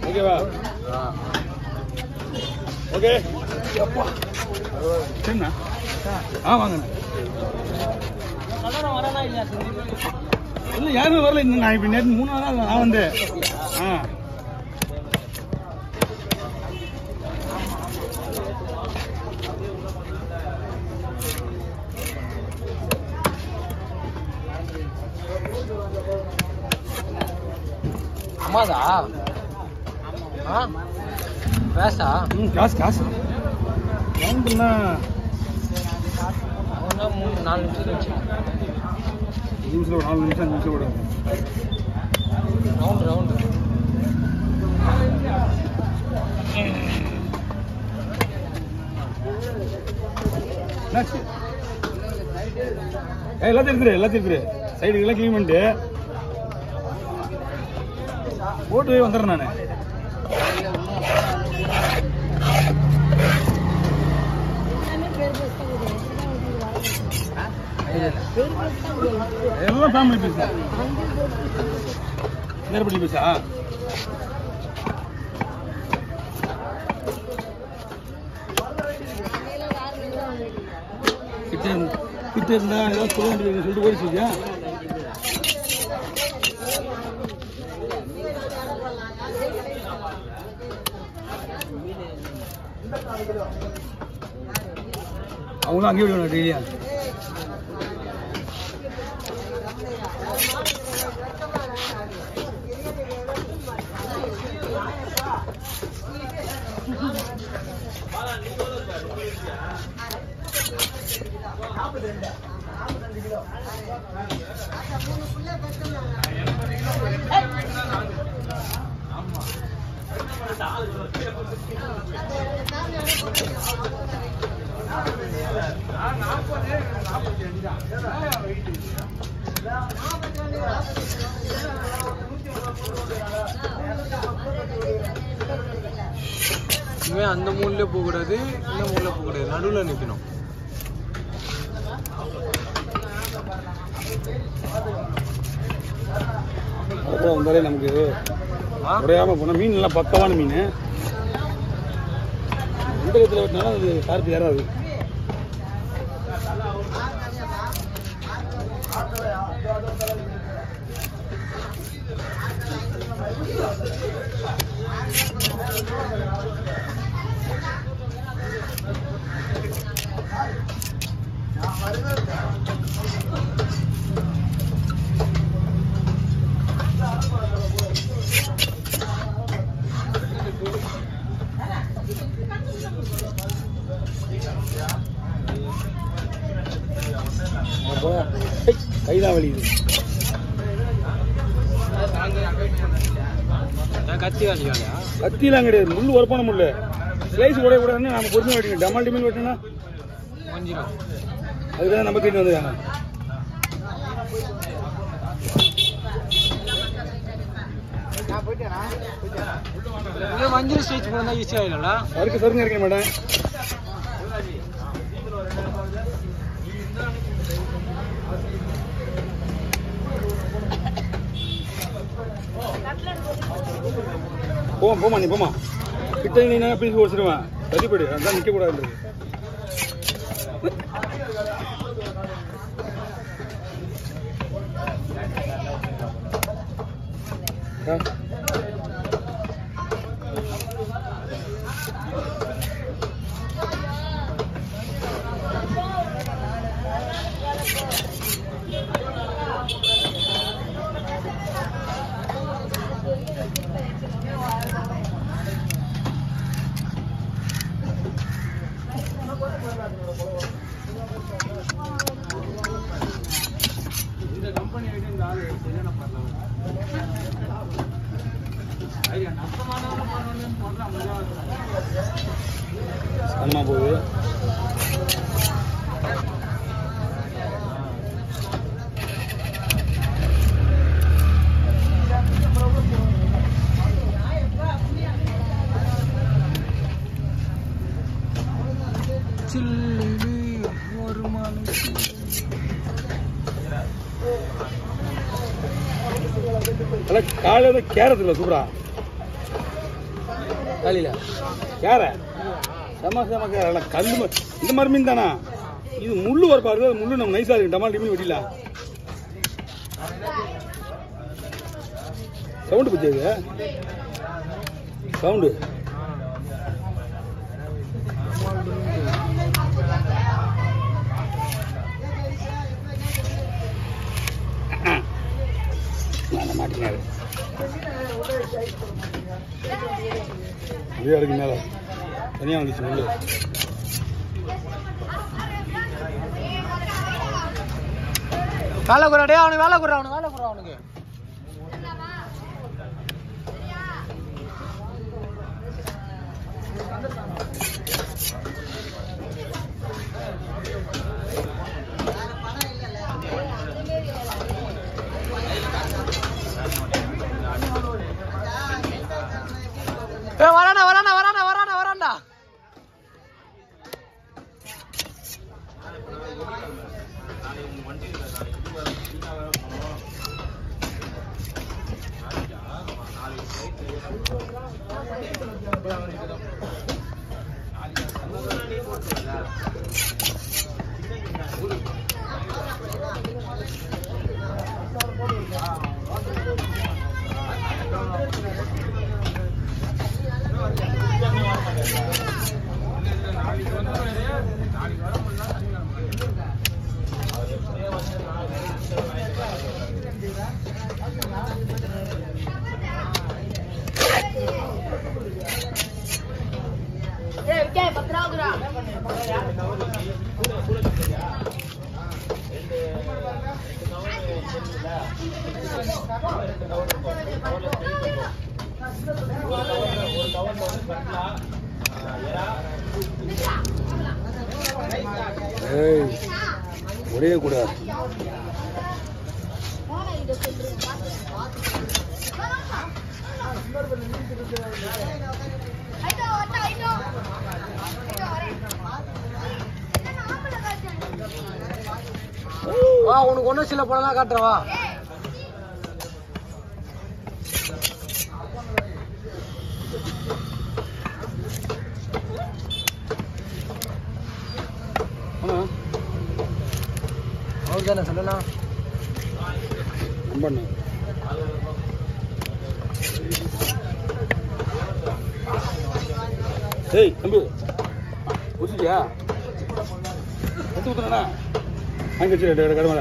ஓகேவா ஓகே சரிண்ணா ஆ வாங்கண்ணா இல்லை யாருமே வரல இன்னும் நான் இப்போ நேற்று மூணு நாளாக நான் வந்தேன் ஆ அம்மாதா ஆ பேசா ம் காசு காசு வாங்கினா அவனா மூணு நாலு நிமிஷம் வச்சு நிமிஷம் ஒரு நாலு நிமிஷம் அஞ்சு நிமிஷம் கூட ரவுண்டு ரவுண்டு என்னாச்சு ஏய், எல்லாத்தையும் இருக்குது எல்லாத்தையும் இருக்குது சைடு எல்லாம் க்ளீன் பண்ணிட்டு போட்டு வந்துடுறேன் நான் எல்லாம் ஃபேமிலி பீஸ் நேரப்பள்ளி பீஸா கிட்ட கிட்ட இருந்தா ஏதாவது சொல்ல வேண்டியது சொல்லிட்டு ஓடி சொல்லியா அவங்களும் அங்கேயே விடுவாங்க டெய்லியா இவன் அந்த மூலையில போகக்கூடாது இந்த மூலையில போகக்கூடாது நடுவில் நிற்கணும் அப்புறம் வந்தாலே நமக்கு ஆ குறையாம போனா மீன் எல்லாம் பக்கவான மீன் எந்த விதத்தில் வெட்டினாலும் அது கார்ப்பு ஏறாது அப்போ ஐ, கைதான் வலிக்குது நான் கத்தி வாங்கிக்காலையா கத்திலாம் கிடையாது முள் உரப்பான முள் ஸ்லைஸ் உடைய கூடாதுன்னு நம்ம பொறுமையாக வெட்டிக்கணும் டமால் டிமில் வெட்டினா கொஞ்சம் அதுக்காக நம்ம கிட்ட வந்துருக்காங்க இதே மஞ்சள் ஸ்டேஜ் போனா ஈஸியாக ஆயிடும்ல சறுக்கு சருங்க இருக்கேன் மேடம் போமா போமா நீ போமா கிட்ட நீ நான் பீஸ் ஓடிச்சிடுவேன் சரிப்படு அதான் நிற்க கூடாது இந்த கம்பெனி ஐடி இந்த ஆள் சரியான பண்ணலாம் ஐயா நஷ்டமானவங்க பண்ணணும்னு சொல்கிறேன் மஜா அம்மா போகுது சில்லு ஒரு மலை நல்லா காலையில் கேரட் இல்லை சூப்பரா காலையில கேர செம செம கேர ஆனா கல்லு ம- இந்த மாதிரி மீன் தானா இது முள்ளு வர பாருங்க அது முள்ளு நம்ம நைஸா இருக்கு டமால் டிமி வெட்டிடலாம் சவுண்டு பத்தி இது சவுண்டு நான் மாட்டினாரு இதே அடுக்கு மேல தனியாக வந்துச்சு முள்ளு வேலை குறா டே அவனுக்கு வேலை குறா அவனுக்கு வேலை குறா அவனுக்கு ஏ வரானா வரானா வரானா வரானா வரான்டா ஏய் விக்கே பத்ராவுதுடா ஏய் ஒரே கூடாது போன இத சொல்றேன் ஐட்டோ ஐட்டோ ஐட்டோ ஐட்டோ வரேன் என்ன ஆம்பள காச்சேன் வா உனக்கு ஒன்றும் சில படம் காட்டுறேன் வா ஆமா அவருக்கு தானே சொல்லலாம் ரொம்ப ஏய் தம்பி ஊசிட்டியா எடுத்து ஊத்துனா அங்கே வச்சு கடமை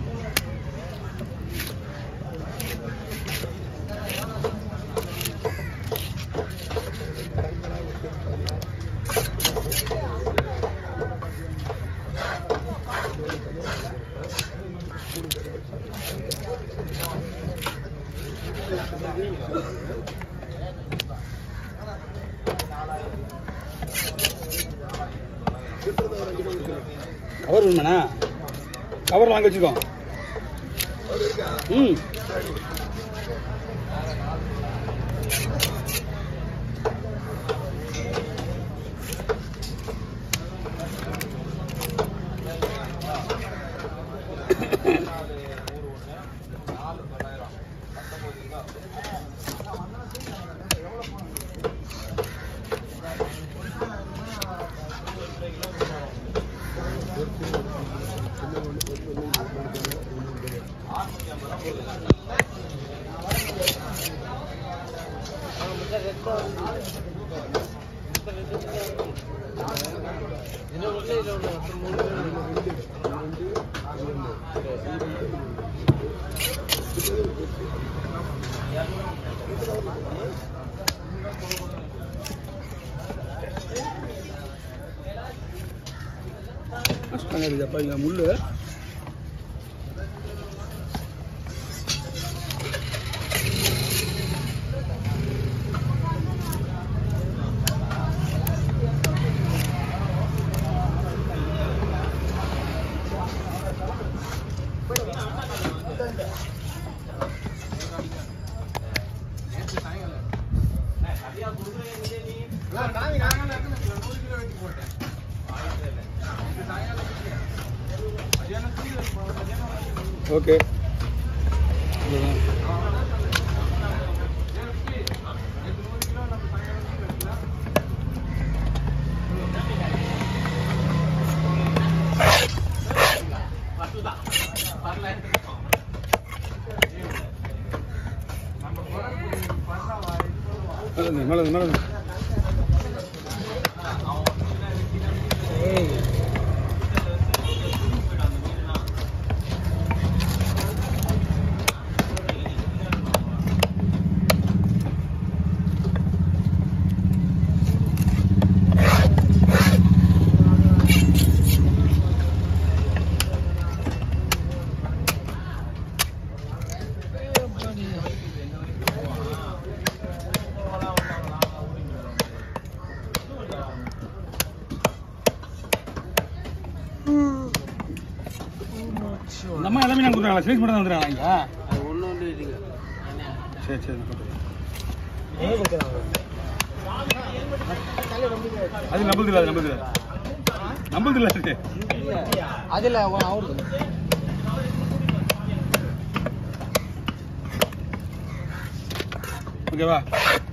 கவர் வேணுமாண்ணா கவர் வாங்கி வச்சுக்கோம் ம் கஷ்டம் இருக்குதுப்பா இங்கே முள்ளு ஓகே மேலே இருந்து, மேலே இருந்து, மேலே இருந்து. ஏய் இந்த அம்மா எல்லாமே நான் கொடுத்துருக்காங்களா சேல்ஸ் மட்டும் தான் வந்துடுறாங்களா இங்க அது ஒன்று ஒன்று இல்லைங்க சரி சரி நான் கொடுத்துறேன். எங்கே கொடுக்குறாங்க அது நம்புது இல்லை அது நம்புது இல்லை நம்புது இல்லை அது அதில் அவருக்கு ஓகேவா